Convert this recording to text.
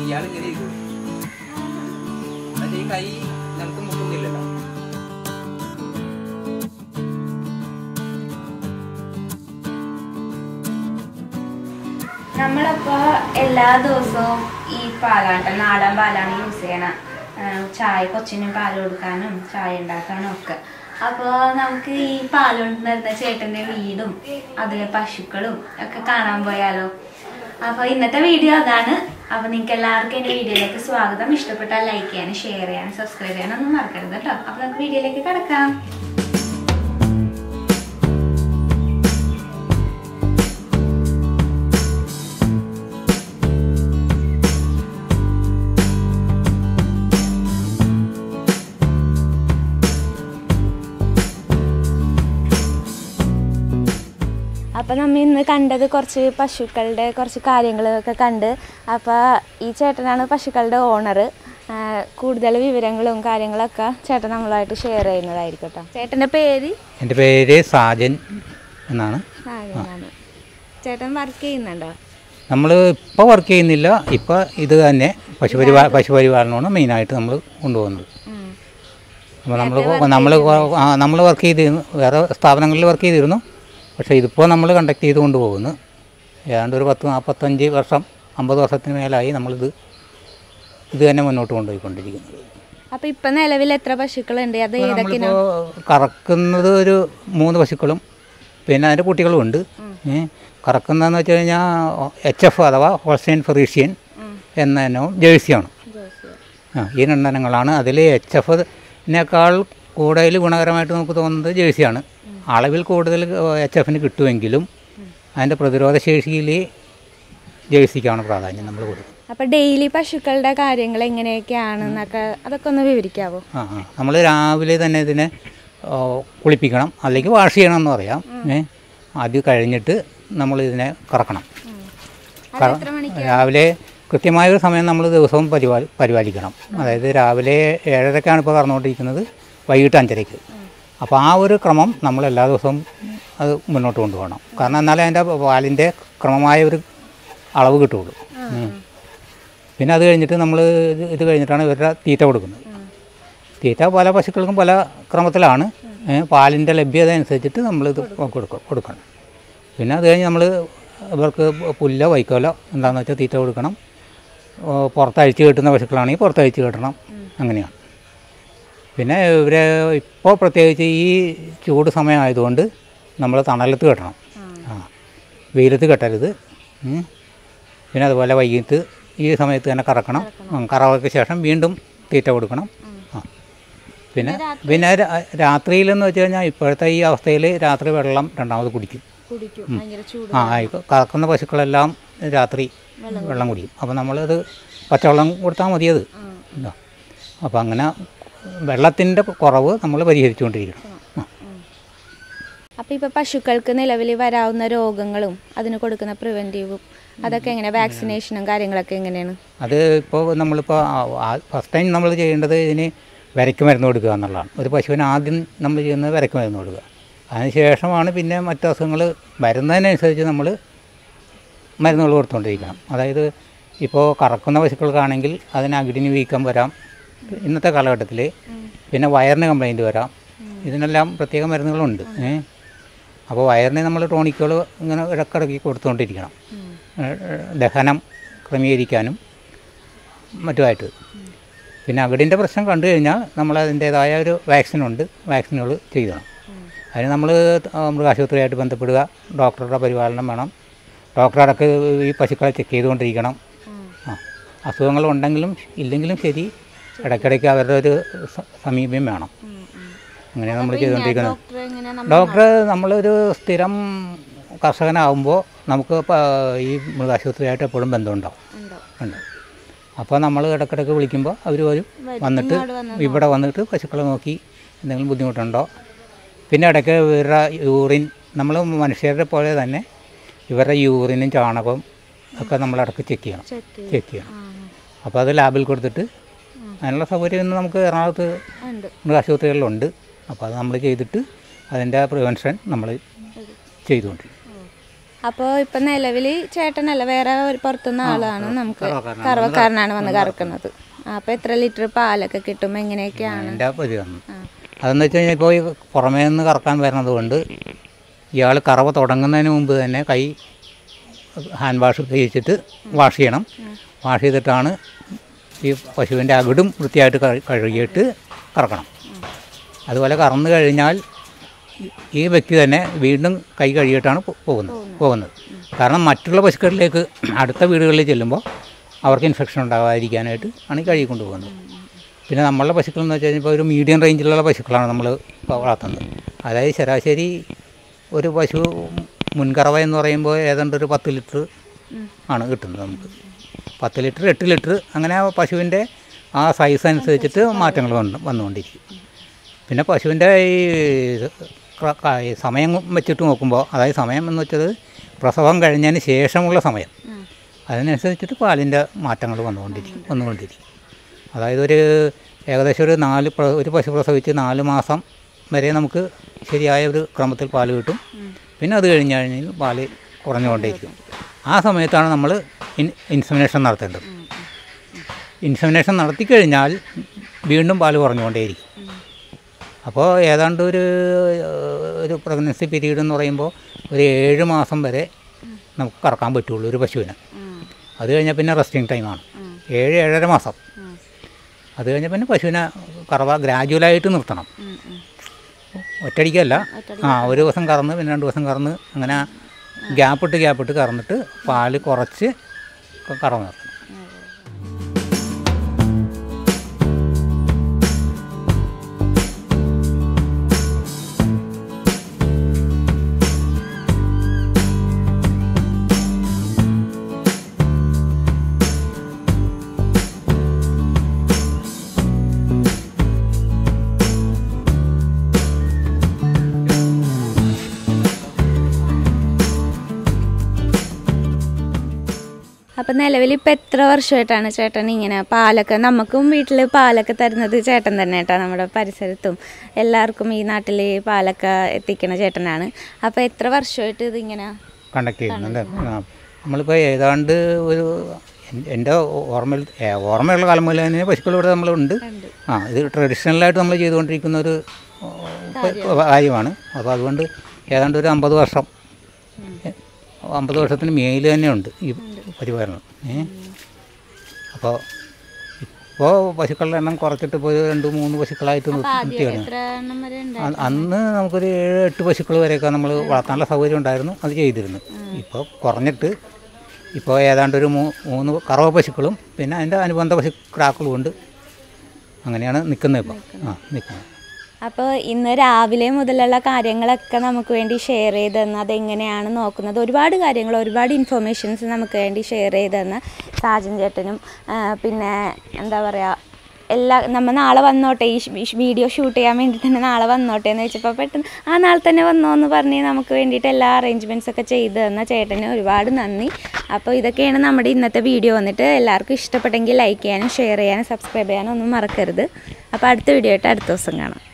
ഇയാൾ ഇങ്ങനെ ഇരിക്കും എന്നിട്ട് ഈ കൈ നമുക്ക് മുട്ടുന്നില്ലല്ലോ നമ്മളപ്പോ എല്ലാ ദിവസവും ഈ പാലാട്ട നാടൻ പാലാണ് യൂസ് ചെയ്യണ ആ, ചായ കൊച്ചിനും പാൽ കൊടുക്കാനും ചായ ഉണ്ടാക്കാനും ഒക്കെ അപ്പോൾ നമുക്ക് ഈ പാൽ കൊണ്ടുവരുന്ന ചേട്ടന്റെ വീടും അതിലെ പശുക്കളും ഒക്കെ കാണാൻ പോയാലോ അപ്പോൾ ഇന്നത്തെ വീഡിയോ അതാണ് അപ്പോൾ നിങ്ങൾക്ക് എല്ലാവർക്കും എൻ്റെ വീഡിയോയിലേക്ക് സ്വാഗതം ഇഷ്ടപ്പെട്ടാൽ ലൈക്ക് ചെയ്യാനും ഷെയർ ചെയ്യാനും സബ്സ്ക്രൈബ് ചെയ്യാനും ഒന്നും മറക്കരുത് കേട്ടോ അപ്പോൾ നമുക്ക് വീഡിയോയിലേക്ക് കിടക്കാം അപ്പോൾ നമ്മൾ ഇന്ന് കണ്ടത് കുറച്ച് പശുക്കളുടെ കുറച്ച് കാര്യങ്ങളൊക്കെ കണ്ട് അപ്പോൾ ഈ ചേട്ടനാണ് പശുക്കളുടെ ഓണർ കൂടുതൽ വിവരങ്ങളും കാര്യങ്ങളൊക്കെ ചേട്ടൻ നമ്മളുമായിട്ട് ഷെയർ ചെയ്യുന്നതായിരിക്കും കേട്ടോ ചേട്ടൻ്റെ പേര് എൻ്റെ പേര് സാജൻ എന്നാണ് നാഗനാണ് ചേട്ടൻ വർക്ക് ചെയ്യുന്നുണ്ടോ നമ്മൾ ഇപ്പോൾ വർക്ക് ചെയ്യുന്നില്ല ഇപ്പോൾ ഇത് തന്നെ പശുപരിപാ പശുപരിപാലനമാണ് മെയിനായിട്ട് നമ്മൾ കൊണ്ടുപോകുന്നത് ഉം. അപ്പോൾ നമ്മൾ നമ്മൾ നമ്മൾ വർക്ക് ചെയ്തിരുന്നു വേറെ സ്ഥാപനങ്ങളിൽ വർക്ക് ചെയ്തിരുന്നു പക്ഷേ ഇതിപ്പോൾ നമ്മൾ കണ്ടക്ട് ചെയ്ത് കൊണ്ടുപോകുന്നു ഏതാണ്ട് ഒരു പത്ത് നാൽപ്പത്തഞ്ച് വർഷം അമ്പത് വർഷത്തിന് മേലായി നമ്മളിത് ഇത് തന്നെ മുന്നോട്ട് കൊണ്ടുപോയിക്കൊണ്ടിരിക്കുന്നത് അപ്പോൾ ഇപ്പം നിലവിൽ എത്ര പശുക്കളുണ്ട് അത് ഏതൊക്കെ നമ്മളിപ്പോൾ കറക്കുന്നത് ഒരു മൂന്ന് പശുക്കളും പിന്നെ അതിൻ്റെ കുട്ടികളും ഉണ്ട് ഏ, കറക്കുന്നതെന്ന് വെച്ച് കഴിഞ്ഞാൽ എച്ച് എഫ് അഥവാ ഹോൾസ്റ്റൈൻ ഫെറീഷ്യൻ എന്ന ഇനവും ജേഴ്സിയാണ് ആ ഈ രണ്ടെണ്ണങ്ങളാണ് അതിൽ എച്ച് എഫിനേക്കാൾ കൂടുതൽ ഗുണകരമായിട്ട് നമുക്ക് തോന്നുന്നത് ജേഴ്സിയാണ് അളവിൽ കൂടുതൽ എച്ച് എഫിന് കിട്ടുമെങ്കിലും അതിൻ്റെ പ്രതിരോധ ശേഷിയിൽ ജേഴ്സിക്കാണ് പ്രാധാന്യം നമ്മൾ കൊടുക്കുന്നത് അപ്പോൾ ഡെയിലി പശുക്കളുടെ കാര്യങ്ങൾ എങ്ങനെയൊക്കെയാണെന്നൊക്കെ അതൊക്കെ ഒന്ന് വിവരിക്കാവോ ആ ആ നമ്മൾ രാവിലെ തന്നെ ഇതിനെ ഓ, കുളിപ്പിക്കണം അല്ലെങ്കിൽ വാഷ് ചെയ്യണം എന്ന് പറയാം ഏ അത് കഴിഞ്ഞിട്ട് നമ്മൾ ഇതിനെ കറക്കണം അത് എത്ര മണിക്ക് രാവിലെ കൃത്യമായ ഒരു സമയം നമ്മൾ ദിവസവും പരിപാലി പരിപാലിക്കണം അതായത് രാവിലെ ഏഴരക്കാണ് ഇപ്പോൾ കറന്നുകൊണ്ടിരിക്കുന്നത് വൈകിട്ട് അഞ്ചരയ്ക്ക് അപ്പോൾ ആ ഒരു ക്രമം നമ്മൾ എല്ലാ ദിവസവും അത് മുന്നോട്ട് കൊണ്ടുപോകണം കാരണം എന്നാലേ അതിൻ്റെ പാലിൻ്റെ ക്രമമായ ഒരു അളവ് കിട്ടുള്ളൂ ഉം. പിന്നെ അത് കഴിഞ്ഞിട്ട് നമ്മൾ ഇത് ഇത് കഴിഞ്ഞിട്ടാണ് ഇവരുടെ തീറ്റ കൊടുക്കുന്നത് തീറ്റ പല പശുക്കൾക്കും പല ക്രമത്തിലാണ് ഏ, പാലിൻ്റെ ലഭ്യത അനുസരിച്ചിട്ട് നമ്മളിത് കൊടുക്കും കൊടുക്കണം പിന്നെ അത് കഴിഞ്ഞ് നമ്മൾ ഇവർക്ക് പുല്ലോ വൈക്കോലോ എന്താണെന്ന് വെച്ചാൽ തീറ്റ കൊടുക്കണം ഓ, പുറത്തഴിച്ച് കെട്ടുന്ന പശുക്കളാണെങ്കിൽ പുറത്തഴിച്ച് കെട്ടണം അങ്ങനെയാണ് പിന്നെ ഇവരെ ഇപ്പോൾ പ്രത്യേകിച്ച് ഈ ചൂട് സമയമായതുകൊണ്ട് നമ്മൾ തണലത്ത് കെട്ടണം ആ വെയിലത്ത് കെട്ടരുത് ഉം. പിന്നെ അതുപോലെ വൈകിട്ട് ഈ സമയത്ത് തന്നെ കറക്കണം ഉം, കറവയ്ക്ക് ശേഷം വീണ്ടും തീറ്റ കൊടുക്കണം ആ പിന്നെ പിന്നെ രാ- രാത്രിയിലെന്ന് വെച്ച് കഴിഞ്ഞാൽ ഇപ്പോഴത്തെ ഈ അവസ്ഥയിൽ രാത്രി വെള്ളം രണ്ടാമത് കുടിക്കും കുടിക്കും ഭയങ്കര ചൂട് ആ ആയിക്കോ കറക്കുന്ന പശുക്കളെല്ലാം രാത്രി വെള്ളം കുടിക്കും അപ്പോൾ നമ്മളത് പച്ചവെള്ളം കൊടുത്താൽ മതിയത് ഇതാ. അപ്പോൾ അങ്ങനെ വെള്ളത്തിൻ്റെ കുറവ് നമ്മൾ പരിഹരിച്ചുകൊണ്ടിരിക്കണം ആ. അപ്പോൾ ഇപ്പോൾ പശുക്കൾക്ക് നിലവിൽ വരാവുന്ന രോഗങ്ങളും അതിന് കൊടുക്കുന്ന പ്രിവെൻറ്റീവും അതൊക്കെ എങ്ങനെ വാക്സിനേഷനും കാര്യങ്ങളൊക്കെ എങ്ങനെയാണ് അത് ഇപ്പോൾ നമ്മളിപ്പോൾ ഫസ്റ്റ് ടൈം നമ്മൾ ചെയ്യേണ്ടത് ഇതിന് വിരയ്ക്ക് മരുന്ന് കൊടുക്കുക എന്നുള്ളതാണ് ഒരു പശുവിന് ആദ്യം നമ്മൾ ചെയ്യുന്നത് വിരയ്ക്ക് മരുന്ന് കൊടുക്കുക അതിന് ശേഷമാണ് പിന്നെ മറ്റ് അസുഖങ്ങൾ വരുന്നതിനനുസരിച്ച് നമ്മൾ മരുന്നുകൾ കൊടുത്തുകൊണ്ടിരിക്കണം അതായത് ഇപ്പോൾ കറക്കുന്ന പശുക്കൾക്കാണെങ്കിൽ അതിന് അകിടിന് വീക്കം വരാം ഇന്നത്തെ കാലഘട്ടത്തിൽ പിന്നെ വയറിന് കംപ്ലൈൻറ്റ് വരാം ഇതിനെല്ലാം പ്രത്യേക മരുന്നുകളുണ്ട് ഏ അപ്പോൾ വയറിന് നമ്മൾ ടോണിക്കുകൾ ഇങ്ങനെ ഇടക്കിടക്ക് കൊടുത്തുകൊണ്ടിരിക്കണം ഏ, ദഹനം ക്രമീകരിക്കാനും മറ്റുമായിട്ട് പിന്നെ അകിടിൻ്റെ പ്രശ്നം കണ്ടു കഴിഞ്ഞാൽ നമ്മൾ അതിൻ്റേതായ ഒരു വാക്സിനുണ്ട് വാക്സിനുകൾ ചെയ്യണം അതിന് നമ്മൾ മൃഗാശുപത്രിയായിട്ട് ബന്ധപ്പെടുക ഡോക്ടറുടെ പരിപാലനം വേണം ഡോക്ടറടക്ക് ഈ പശുക്കളെ ചെക്ക് ചെയ്തുകൊണ്ടിരിക്കണം ആ അസുഖങ്ങൾ ഉണ്ടെങ്കിലും ഇല്ലെങ്കിലും ശരി ഇടയ്ക്കിടയ്ക്ക് അവരുടെ ഒരു സ- സമീപം വേണം അങ്ങനെയാണ് നമ്മൾ ചെയ്തുകൊണ്ടിരിക്കുന്നത് ഡോക്ടർ എങ്ങനെ ഡോക്ടർ നമ്മളൊരു സ്ഥിരം കർഷകനാകുമ്പോൾ നമുക്ക് പ- ഈ മൃഗാശുപത്രിയായിട്ട് എപ്പോഴും ബന്ധമുണ്ടാവും ഉണ്ട് അപ്പോൾ നമ്മൾ ഇടയ്ക്കിടയ്ക്ക് വിളിക്കുമ്പോൾ അവർ വരും വന്നിട്ട് ഇവിടെ വന്നിട്ട് പശുക്കളെ നോക്കി എന്തെങ്കിലും ബുദ്ധിമുട്ടുണ്ടോ പിന്നെ ഇടയ്ക്ക് ഇവരുടെ യൂറിൻ നമ്മൾ മനുഷ്യരുടെ പോലെ തന്നെ ഇവരുടെ യൂറിനും ചാണകവും ഒക്കെ നമ്മൾ ഇടയ്ക്ക് ചെക്ക് ചെയ്യണം ചെക്ക് ചെക്ക് ചെയ്യണം അപ്പോൾ അത് ലാബിൽ കൊടുത്തിട്ട് അതിനുള്ള സൗകര്യം ഇന്ന് നമുക്ക് എറണാകുളത്ത് ഉണ്ട് മൃഗാശുപത്രികളിലുണ്ട് അപ്പോൾ അത് നമ്മൾ ചെയ്തിട്ട് അതിൻ്റെ പ്രിവെൻഷൻ നമ്മൾ ചെയ്തുകൊണ്ടിരിക്കും അപ്പോൾ ഇപ്പം നിലവിൽ ചേട്ടനല്ല വേറെ ഒരു പുറത്തുനിന്ന് ആളാണ് നമുക്ക് കറവക്കാരനാണ് വന്ന് കറക്കുന്നത് അപ്പോൾ എത്ര ലിറ്റർ പാലൊക്കെ കിട്ടും എങ്ങനെയൊക്കെയാണ് എൻ്റെ പതിവാണ് അതെന്ന് വെച്ച് കഴിഞ്ഞാൽ ഇപ്പോൾ ഈ പുറമേ നിന്ന് കറക്കാൻ വരുന്നത് കൊണ്ട് ഇയാൾ കറവ തുടങ്ങുന്നതിന് മുമ്പ് തന്നെ കൈ ഹാൻഡ് വാഷ് കഴിച്ചിട്ട് വാഷ് ചെയ്യണം വാഷ് ചെയ്തിട്ടാണ് ഈ പശുവിൻ്റെ അകിടും വൃത്തിയായിട്ട് കഴി- കഴുകിയിട്ട് കറക്കണം അതുപോലെ കറന്നു കഴിഞ്ഞാൽ ഈ- ഈ വ്യക്തി തന്നെ വീണ്ടും കൈ കഴുകിയിട്ടാണ് പോ- പോകുന്നത് പോകുന്നത് കാരണം മറ്റുള്ള പശുക്കളിലേക്ക് അടുത്ത വീടുകളിൽ ചെല്ലുമ്പോൾ അവർക്ക് ഇൻഫെക്ഷൻ ഉണ്ടാകാതിരിക്കാനായിട്ട് ആണ് ഈ കഴുകിക്കൊണ്ട് പോകുന്നത് പിന്നെ നമ്മളുടെ പശുക്കൾ എന്ന് വെച്ച് കഴിഞ്ഞാൽ ഇപ്പോൾ ഒരു മീഡിയം റേഞ്ചിലുള്ള പശുക്കളാണ് നമ്മൾ വളർത്തുന്നത് അതായത് ശരാശരി ഒരു പശു മുൻകറവ എന്ന് പറയുമ്പോൾ ഏതാണ്ട് ഒരു പത്ത് ലിറ്റർ ആണ് കിട്ടുന്നത് നമുക്ക് പത്ത് ലിറ്റർ എട്ട് ലിറ്റർ അങ്ങനെ ആ പശുവിൻ്റെ ആ സൈസ് അനുസരിച്ചിട്ട് മാറ്റങ്ങൾ വന്ന് വന്നുകൊണ്ടിരിക്കും പിന്നെ പശുവിൻ്റെ ഈ ക- ക- ഈ സമയം വെച്ചിട്ട് നോക്കുമ്പോൾ അതായത് സമയം എന്ന് വെച്ചത് പ്രസവം കഴിഞ്ഞതിന് ശേഷമുള്ള സമയം അതിനനുസരിച്ചിട്ട് പാലിൻ്റെ മാറ്റങ്ങൾ വന്നുകൊണ്ടിരിക്കും വന്നുകൊണ്ടിരിക്കും അതായത് ഒരു ഏകദേശം ഒരു നാല് പ്ര- ഒരു പശു പ്രസവിച്ച് നാല് മാസം വരെ നമുക്ക് ശരിയായ ഒരു ക്രമത്തിൽ പാല് കിട്ടും പിന്നെ അത് കഴിഞ്ഞ് കഴിഞ്ഞാൽ പാല് കുറഞ്ഞുകൊണ്ടേയിരിക്കും ആ സമയത്താണ് നമ്മൾ ഇൻ ഇൻസമിനേഷൻ നടത്തേണ്ടത് ഇൻസമിനേഷൻ നടത്തിക്കഴിഞ്ഞാൽ വീണ്ടും പാല് കുറഞ്ഞുകൊണ്ടേയിരിക്കും അപ്പോൾ ഏതാണ്ട് ഒരു ഏഹ്, ഒരു പ്രഗ്നൻസി പീരീഡ് എന്ന് പറയുമ്പോൾ ഒരു ഏഴ് മാസം വരെ നമുക്ക് കറക്കാൻ പറ്റുള്ളൂ ഒരു പശുവിന് അത് കഴിഞ്ഞാൽ പിന്നെ റെസ്റ്റിംഗ് ടൈമാണ് ഏഴ് ഏഴര മാസം അത് കഴിഞ്ഞാൽ പിന്നെ പശുവിനെ കറവ ഗ്രാജുവലായിട്ട് നിർത്തണം ഒറ്റയടിക്കല്ല ആ ഒരു ദിവസം കറന്ന് പിന്നെ രണ്ട് ദിവസം കറന്ന് അങ്ങനെ ഗ്യാപ്പിട്ട് ഗ്യാപ്പിട്ട് കറന്നിട്ട് പാല് കുറച്ച് കറവ് നിർത്തണം അപ്പം നിലവിൽ ഇപ്പം എത്ര വർഷമായിട്ടാണ് ചേട്ടൻ ഇങ്ങനെ പാലൊക്കെ നമുക്കും വീട്ടിൽ പാലൊക്കെ തരുന്നത് ചേട്ടൻ തന്നെ കേട്ടോ നമ്മുടെ പരിസരത്തും എല്ലാവർക്കും ഈ നാട്ടിൽ പാലൊക്കെ എത്തിക്കണ ചേട്ടനാണ് അപ്പോൾ എത്ര വർഷമായിട്ട് ഇതിങ്ങനെ കണ്ടക്ട് ചെയ്യുന്നുണ്ട് ആ നമ്മളിപ്പോൾ ഏതാണ്ട് ഒരു എൻ- എൻ്റെ ഓർമ്മയിൽ ഏ, ഓർമ്മയുള്ള കാലം മുതൽ തന്നെ പശുക്കൾ ഇവിടെ നമ്മളുണ്ട് ആ ഇത് ട്രഡീഷണലായിട്ട് നമ്മൾ ചെയ്തുകൊണ്ടിരിക്കുന്ന ഒരു ഓ, പ- കാര്യമാണ് അപ്പോൾ അതുകൊണ്ട് ഏതാണ്ട് ഒരു അമ്പത് വർഷം ഏ, അമ്പത് വർഷത്തിന് മേയിൽ തന്നെയുണ്ട് ഈ പരിപാലനം ഏ അപ്പോൾ ഇപ്പോൾ പശുക്കളുടെ എണ്ണം കുറച്ചിട്ട് ഇപ്പോൾ ഒരു രണ്ട് മൂന്ന് പശുക്കളായിട്ട് നിർത്തിയാണ് എത്ര എണ്ണം വരെ ഉണ്ട് അ- അന്ന് നമുക്കൊരു ഏഴ് എട്ട് പശുക്കൾ വരെയൊക്കെ നമ്മൾ വളർത്താനുള്ള സൗകര്യം ഉണ്ടായിരുന്നു അത് ചെയ്തിരുന്നു ഇപ്പോൾ കുറഞ്ഞിട്ട് ഇപ്പോൾ ഏതാണ്ട് ഒരു മൂ- മൂന്ന് കറവ പശുക്കളും പിന്നെ അതിൻ്റെ അനുബന്ധ പശു ക്രാക്കളും ഉണ്ട് അങ്ങനെയാണ് നിൽക്കുന്നത് ഇപ്പോൾ ആ നിൽക്കുന്നത് അപ്പോൾ ഇന്ന് രാവിലെ മുതലുള്ള കാര്യങ്ങളൊക്കെ നമുക്ക് വേണ്ടി ഷെയർ ചെയ്ത് തന്ന് അതെങ്ങനെയാണ് നോക്കുന്നത് ഒരുപാട് കാര്യങ്ങൾ ഒരുപാട് ഇൻഫർമേഷൻസ് നമുക്ക് വേണ്ടി ഷെയർ ചെയ്ത് തന്ന് സാജൻ ചേട്ടനും ആ, പിന്നെ എന്താ പറയുക എല്ലാ നമ്മൾ നാളെ വന്നോട്ടെ ഈ ഷ്- ഈ ഷ് വീഡിയോ ഷൂട്ട് ചെയ്യാൻ വേണ്ടി തന്നെ നാളെ വന്നോട്ടെ എന്ന് വെച്ചപ്പോൾ പെട്ടെന്ന് ആ നാളെ തന്നെ വന്നോ എന്ന് പറഞ്ഞ് നമുക്ക് വേണ്ടിയിട്ട് എല്ലാ അറേഞ്ച്മെൻറ്റ്സ് ഒക്കെ ചെയ്ത് തന്ന ചേട്ടന് ഒരുപാട് നന്ദി അപ്പോൾ ഇതൊക്കെയാണ് നമ്മുടെ ഇന്നത്തെ വീഡിയോ വന്നിട്ട് എല്ലാവർക്കും ഇഷ്ടപ്പെട്ടെങ്കിൽ ലൈക്ക് ചെയ്യാനും ഷെയർ ചെയ്യാനും സബ്സ്ക്രൈബ് ചെയ്യാനും ഒന്നും മറക്കരുത് അപ്പോൾ അടുത്ത വീഡിയോ ആയിട്ട് അടുത്ത ദിവസം കാണാം